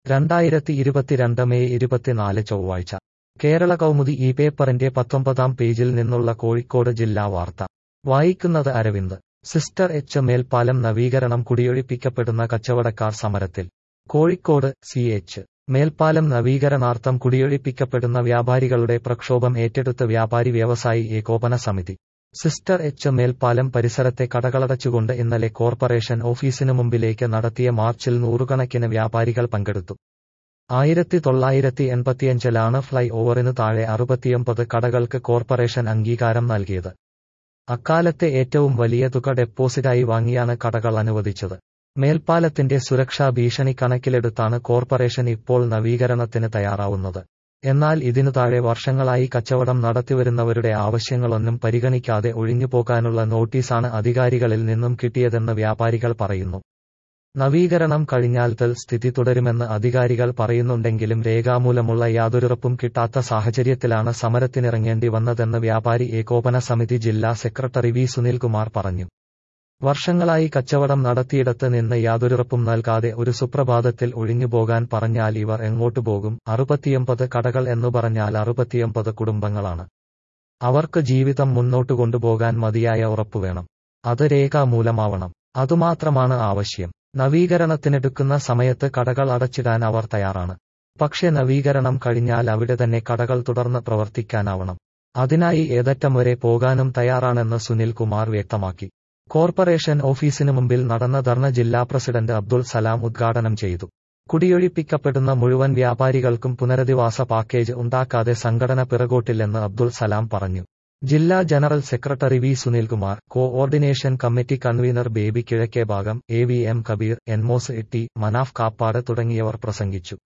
രണ്ടായിരത്തി ഇരുപത്തിരണ്ട് മെയ് ഇരുപത്തിനാല് ചൊവ്വാഴ്ച കേരള കൗമുദി ഈ പേപ്പറിന്റെ പത്തൊമ്പതാം പേജിൽ നിന്നുള്ള കോഴിക്കോട് ജില്ലാ വാർത്ത വായിക്കുന്നത് അരവിന്ദ് സിസ്റ്റർ എച്ച് മേൽപ്പാലം നവീകരണം കുടിയൊഴിപ്പിക്കപ്പെടുന്ന കച്ചവടക്കാർ സമരത്തിൽ കോഴിക്കോട് സി എച്ച് മേൽപ്പാലം നവീകരണാർത്ഥം കുടിയൊഴിപ്പിക്കപ്പെടുന്ന വ്യാപാരികളുടെ പ്രക്ഷോഭം ഏറ്റെടുത്ത് വ്യാപാരി വ്യവസായി ഏകോപന സമിതി സിസ്റ്റർ എച്ച് മേൽപ്പാലം പരിസരത്തെ കടകളടച്ചുകൊണ്ട് ഇന്നലെ കോർപ്പറേഷൻ ഓഫീസിനു മുമ്പിലേക്ക് നടത്തിയ മാർച്ചിൽ നൂറുകണക്കിന് വ്യാപാരികൾ പങ്കെടുത്തു ആയിരത്തി തൊള്ളായിരത്തി എൺപത്തിയഞ്ചിലാണ് ഫ്ലൈ ഓവറിനു താഴെ അറുപത്തിയൊമ്പത് കടകൾക്ക് കോർപ്പറേഷൻ അംഗീകാരം നൽകിയത് അക്കാലത്തെ ഏറ്റവും വലിയ തുക ഡെപ്പോസിറ്റായി വാങ്ങിയാണ് കടകൾ അനുവദിച്ചത് മേൽപ്പാലത്തിന്റെ സുരക്ഷാ ഭീഷണി കണക്കിലെടുത്താണ് കോർപ്പറേഷൻ ഇപ്പോൾ നവീകരണത്തിന് തയ്യാറാവുന്നത് എന്നാൽ ഇതിനു താഴെ വർഷങ്ങളായി കച്ചവടം നടത്തിവരുന്നവരുടെ ആവശ്യങ്ങളൊന്നും പരിഗണിക്കാതെ ഒഴിഞ്ഞുപോകാനുള്ള നോട്ടീസാണ് അധികാരികളിൽ നിന്നും കിട്ടിയതെന്ന് വ്യാപാരികൾ പറയുന്നു നവീകരണം കഴിഞ്ഞാൽ തൽ സ്ഥിതി തുടരുമെന്ന് അധികാരികൾ പറയുന്നുണ്ടെങ്കിലും രേഖാമൂലമുള്ള യാതൊരുറപ്പും കിട്ടാത്ത സാഹചര്യത്തിലാണ് സമരത്തിനിറങ്ങേണ്ടി വന്നതെന്ന് വ്യാപാരി ഏകോപന സമിതി ജില്ലാ സെക്രട്ടറി വി സുനിൽകുമാർ പറഞ്ഞു വർഷങ്ങളായി കച്ചവടം നടത്തിയിടത്ത് നിന്ന് യാതൊരുറപ്പും നൽകാതെ ഒരു സുപ്രഭാതത്തിൽ ഒഴിഞ്ഞുപോകാൻ പറഞ്ഞാൽ ഇവർ എങ്ങോട്ടു പോകും അറുപത്തിയൊമ്പത് കടകൾ എന്നു പറഞ്ഞാൽ അറുപത്തിയൊമ്പത് കുടുംബങ്ങളാണ് അവർക്ക് ജീവിതം മുന്നോട്ടു കൊണ്ടുപോകാൻ മതിയായ ഉറപ്പുവേണം അത് രേഖാമൂലമാവണം അതുമാത്രമാണ് ആവശ്യം നവീകരണത്തിനെടുക്കുന്ന സമയത്ത് കടകൾ അടച്ചിടാൻ അവർ തയ്യാറാണ് പക്ഷേ നവീകരണം കഴിഞ്ഞാൽ അവിടെ തന്നെ കടകൾ തുടർന്ന് പ്രവർത്തിക്കാനാവണം അതിനായി ഏതറ്റം വരെ പോകാനും തയ്യാറാണെന്ന് സുനിൽ കുമാർ വ്യക്തമാക്കി കോർപ്പറേഷൻ ഓഫീസിനു മുമ്പിൽ നടന്ന ധർണ ജില്ലാ പ്രസിഡന്റ് അബ്ദുൾ സലാം ഉദ്ഘാടനം ചെയ്തു കുടിയൊഴിപ്പിക്കപ്പെടുന്ന മുഴുവൻ വ്യാപാരികൾക്കും പുനരധിവാസ പാക്കേജ് ഉണ്ടാക്കാതെ സംഘടന പിറകോട്ടില്ലെന്ന് അബ്ദുൾ സലാം പറഞ്ഞു ജില്ലാ general secretary V Sunilkumar coordination committee convenor Baby കിഴക്കേ ഭാഗം എ വി എം കബീർ എൻമോസ് ഇട്ടി മനാഫ് കാപ്പാട് തുടങ്ങിയവർ പ്രസംഗിച്ചു